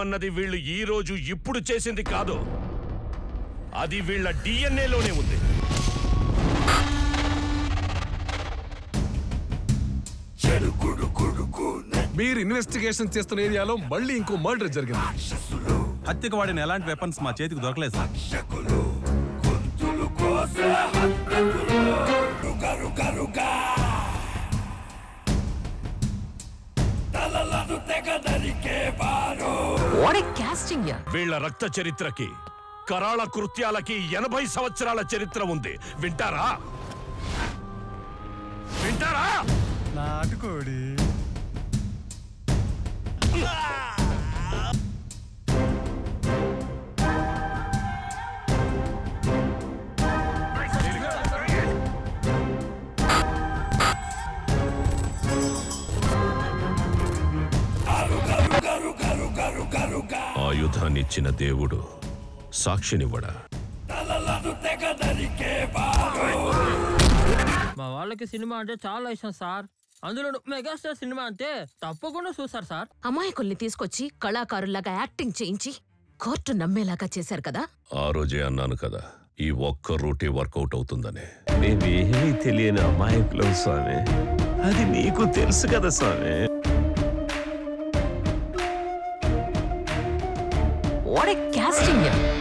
చేయమన్నది వీళ్ళు ఈ రోజు ఇప్పుడు చేసింది కాదు అది వీళ్ళ డిఎన్ఏలోనే ఉంది మీరు ఇన్వెస్టిగేషన్ చేస్తున్న ఏరియాలో మళ్ళీ ఇంకో మర్డర్ జరిగింది హత్యకు వాడిన ఎలాంటి వెపన్స్ మా చేతికి దొరకలేదు సార్ వాట్ ఏ కాస్టింగ్ యా వీళ్ళ రక్త చరిత్రకి కరాళ కృత్యాలకి ఎనభై సంవత్సరాల చరిత్ర ఉంది వింటారా వింటారా నాటుకోడి ఆయుధాన్నిచ్చిన దేవుడు సాక్షినివ్వడా మా వాళ్ళకి సినిమా అంటే చాలా ఇష్టం సార్ అందులో మెగాస్టార్ సినిమా అంటే తప్పకుండా చూస్తారు సార్ అమాయకుల్ని తీసుకొచ్చి కళాకారుల్లాగా యాక్టింగ్ చేయించి కోర్టు నమ్మేలాగా చేశారు కదా ఆ రోజే అన్నాను కదా ఈ ఒక్క రూటే వర్కౌట్ అవుతుందని మేమేమీ తెలియని అమాయకులం స్వామి అది నీకు తెలుసు కదా Swami what a casting yeah